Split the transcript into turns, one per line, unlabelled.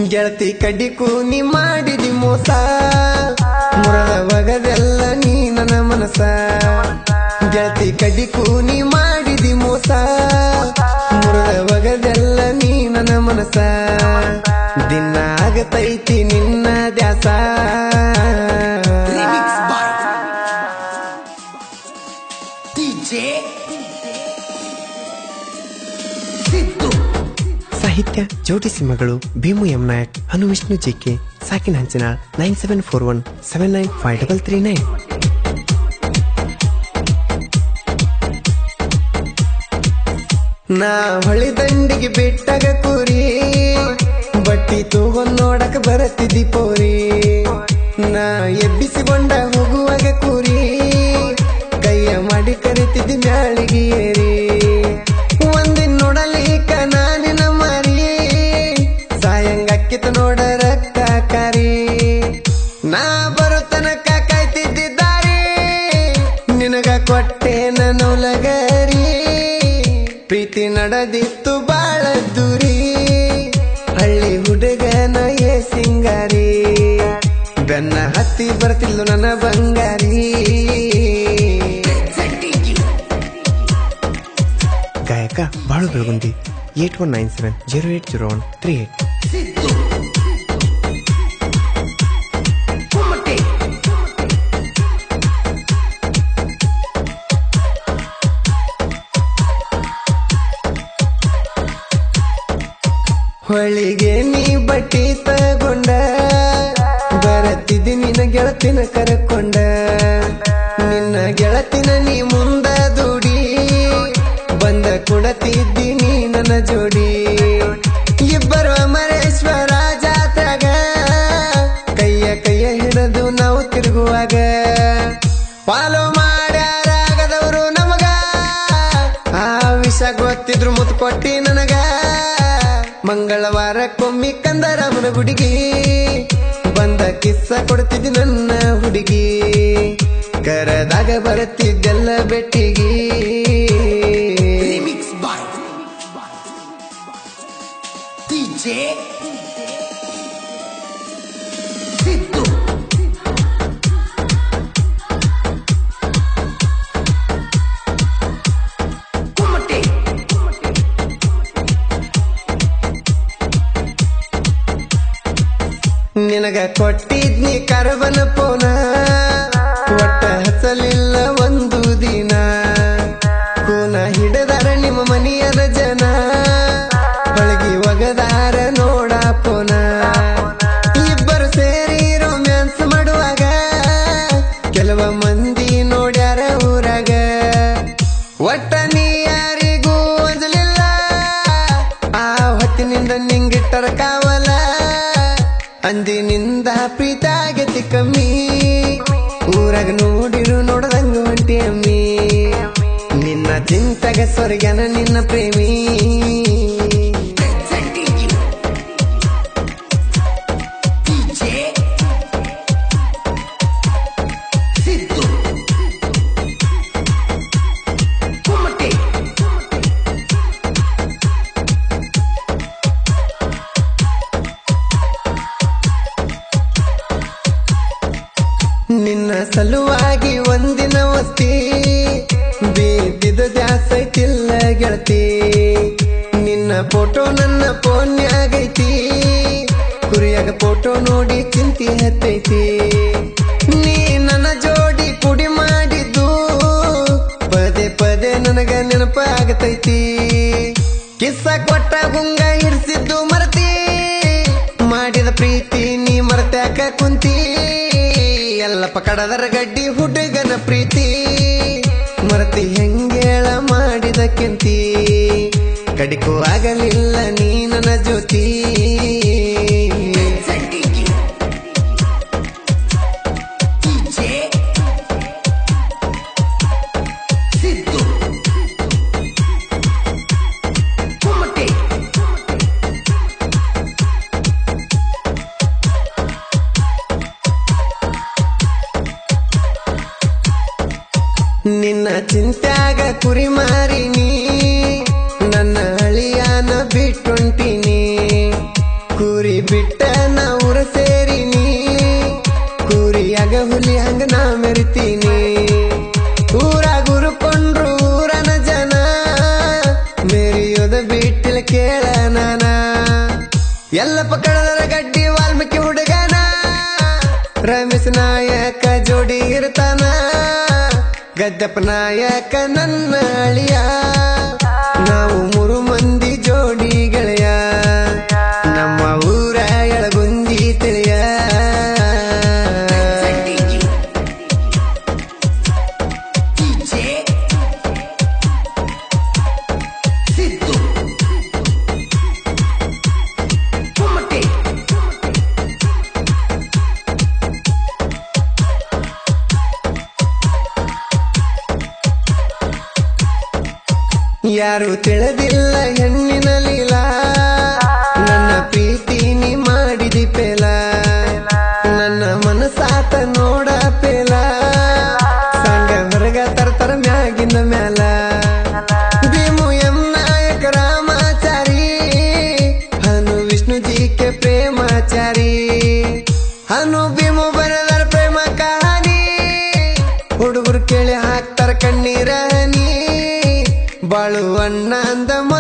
ಗೆಳತಿ ಕಡಿಕು ನೀ ಮಾಡಿದಿ ಮೋಸ ಮುರದ ಒಗದೆಲ್ಲ ನೀ ನನ್ನ ಮನಸ ಗೆಳತಿ ಕಡಿಕು ನೀ ಮಾಡಿದಿ ಮೋಸ ಮುರದ ಒಗದೆಲ್ಲ ನೀ ನನ್ನ ಮನಸ ದಿನ ಆಗತೈತಿ ನಿನ್ನ ದ್ಯಾಸ
Remix by DJ Siddu
ಸಾಹಿತ್ಯ ಜೋಡಿಸಿ ಮಗಳು ಭೀಮು ಎಂ ನಾಯಕ್ ಅನು ವಿಷ್ಣು ಜಿಕೆ ಸಾಕಿನ Hanchinal nine seven four one seven nine five double three nine ನಾ ಹೊಳಿ ದಂಡಿಗೆ ಬಿಟ್ಟಾಗ ಕೂರಿ ಬಟ್ಟಿ ತೂಗೊಂಡ್ ನೋಡಕ ಬರತ್ತಿದ್ದಿ ಪೋರಿ ನಾ ಎಬ್ಬಿಸಿಕೊಂಡ ಹೋಗುವಾಗ ಕೂರಿ ಕೈಯ ಮಾಡಿ ಕರಿತಿದ್ದಿ ಮ್ಯಾಳಿಗೆ ಏರಿ ಒಂದಿನ ನೋಡಲಿಕ್ಕ ನಾನಿನ ಮಾರಿ ಸಾಯಂಗಕ್ಕಿತ ನೋಡ ರಕ್ತ ಕಾರಿ ನಾ ಬರೋ ತನಕ ಕಾಯ್ತಿದ್ದಿದ್ದಾರೆ ನಿನಗ ಕೊಟ್ಟೆ ನಾನು ಲಗರಿ ಪ್ರೀತಿ ನಡೆದಿತ್ತು ಬಾಳ ದೂರಿ ಹಳ್ಳಿ ಹುಡುಗನ ಏ ಸಿಂಗಾರಿ ಬೆನ್ನ ಹತ್ತಿ ಬರ್ತಿಲ್ಲು ನನ್ನ ಬಂಗಾರಿ
presenting you
ಗಾಯಕ Balu Belagundi eight one nine seven zero eight zero one three eight
Siddu Kumate
ಹೊಳಿಗೆ ನೀ ಬಟ್ಟಿ ತಗೊಂಡ ಬರತ್ತಿದ್ದಿ ನಿನ್ನ ಗೆಳತಿನ ಕರಕೊಂಡ ನಿನ್ನ ಗೆಳತಿನ ನೀ ಮುಂದ ದುಡಿ ಬಂದ ಕೊಡತಿದ್ದಿ ನೀ ನನ್ನ ಜೋಡಿ ಇಬ್ಬರು ಅಮರೇಶ್ವರ ಜಾತ್ರಾಗ ಕೈಯ ಕೈಯ ಹಿಡಿದು ನಾವು ತಿರುಗುವಾಗ ಫಾಲೋ ಮಾಡ್ಯಾರಾಗದವರು ನಮಗ ಆ ವಿಷ ಗೊತ್ತಿದ್ರು ಮುತ್ತು ಕೊಟ್ಟಿ ನನಗ ಮಂಗಳವಾರ ಕೊಮ್ಮಿ ಕಂದರಾಮನ ಗುಡಿಗೆ ಬಂದ ಕಿಸ್ಸ ಕೊಡ್ತಿದ್ದಿ ನನ್ನ ಹುಡುಗಿ ಕರದಾಗ ಬರುತ್ತಿದ್ದೆಲ್ಲ ಬೆಟ್ಟಿಗೆ
Remix by DJ Siddu Kumate
ನಿನಗ ಕೊಟ್ಟಿದ್ನಿ ಕರವನ ಪೋನ ಒಟ್ಟ ಹಚ್ಚಲಿಲ್ಲ ಒಂದು ದಿನ ಕೂನ ಹಿಡದಾರ ನಿಮ್ಮ ಮನೆಯರ ಜನ ಹೊಳಗಿ ಒಗದಾರ ನೋಡ ಪೋನ ಇಬ್ಬರು ಸೇರಿ ರೊಮ್ಯಾನ್ಸ್ ಮಾಡುವಾಗ ಕೆಲವ ಮಂದಿ ನೋಡ್ಯಾರ ಊರಾಗ ಒಟ್ಟ ನೀ ಯಾರಿಗೂ ಅಂಜಲಿಲ್ಲ ಆ ಹೊತ್ತಿನಿಂದ ನಿಂಗಿಟ್ಟರ ಕಾವಲ ಅಂದಿನಿಂದ ಪ್ರೀತ ಆಗತಿ ಕಮ್ಮಿ ಊರಾಗ ನೋಡಿರು ನೋಡದಂಗ ಹೊಂಟಿ ಅಮ್ಮಿ ನಿನ್ನ ಚಿಂತಗ ಸ್ವರ್ಗನ ನಿನ್ನ ಪ್ರೇಮಿ
presenting you DJ Siddu Kumate
ನಿನ್ನ ಸಲುವಾಗಿ ಒಂದಿನ ವಸ್ತಿ ಬೇದಿದ ದ್ಯಾಸೈತಿಲ್ಲ ಗೆಳತಿ ನಿನ್ನ ಫೋಟೋ ನನ್ನ ಫೋನ್ಯಾಗೈತಿ ಕುರಿಯಾಗ ಫೋಟೋ ನೋಡಿ ಚಿಂತಿ ಹತ್ತೈತಿ ನೀ ನನ್ನ ಜೋಡಿ ಕುಡಿ ಮಾಡಿದ್ದು ಪದೇ ಪದೇ ನನಗ ನೆನಪ ಆಗತೈತಿ ಕಿಸ್ಸ ಕೊಟ್ಟ ಗುಂಗ ಹಿಡ್ಸಿದ್ದು ಮರತಿ ಮಾಡಿದ ಪ್ರೀತಿ ನೀ ಮರತ್ಯಾಕ ಕುಂತಿ ಎಲ್ಲಪ್ಪ ಕಡದರ ಗಡ್ಡಿ ಹುಡುಗನ ಪ್ರೀತಿ ಮರತಿ ಹೆಂಗೇಳ ಮಾಡಿದ ಕೆಂತಿ ಕಡಿಕು ಆಗಲಿಲ್ಲ ನೀ ನನ್ನ ಜ್ಯೋತಿ
presenting you DJ Siddu Kumate
ನಿನ್ನ ಚಿಂತ್ಯಾಗ ಕುರಿ ಮಾರಿನಿ ನನ್ನ ಹಳಿಯಾನ ಬಿಟ್ಟೊಂಟಿನಿ ಕುರಿ ಕೇಳ ನಾನ ಎಲ್ಲಪ್ಪ ಕಳೆದರ ಗಡ್ಡಿ ವಾಲ್ಮೀಕಿ ಹುಡುಗನ ರಮೇಶ್ ನಾಯಕ ಜೋಡಿ ಇರ್ತಾನ ಗದ್ದಪ್ಪ ನಾಯಕ ನನ್ನ ಅಳಿಯ ನಾವು ಮೂರು ಮಂದಿ ಜೋಡಿ ಗೆಳೆಯ ನಮ್ಮ ಊರ ಎಳಗುಂದಿ ತಿಳಿಯ
Presenting you. DJ Sidhu. Kumate.
ಯಾರು ತಿಳಿದಿಲ್ಲ ಹೆಣ್ಣಿನ ಲೀಲ ನನ್ನ ಪ್ರೀತಿ ನೀ ಮಾಡಿದಿ ಪೇಲ ನನ್ನ ಮನಸಾತ ನೋಡ ಪೇಲ ಸಂಗ ಹೊರಗ ತರ್ತರ ಮ್ಯಾಗಿನ ಮ್ಯಾಲ ಭೀಮು ಎಂ ನಾಯಕ ರಾಮಾಚಾರಿ ಹನು ವಿಷ್ಣು ಜಿ ಕೆ ಪ್ರೇಮಾಚಾರಿ ಹನು ಭೀಮು ಬರೆದರ ಪ್ರೇಮ ಕಹಾನಿ ಹುಡುಗರು ಕೇಳಿ ಹಾಕ್ತಾರ ಕಣ್ಣೀರ ಹನಿ ಬಾಳು ಅಣ್ಣ ಅಂದ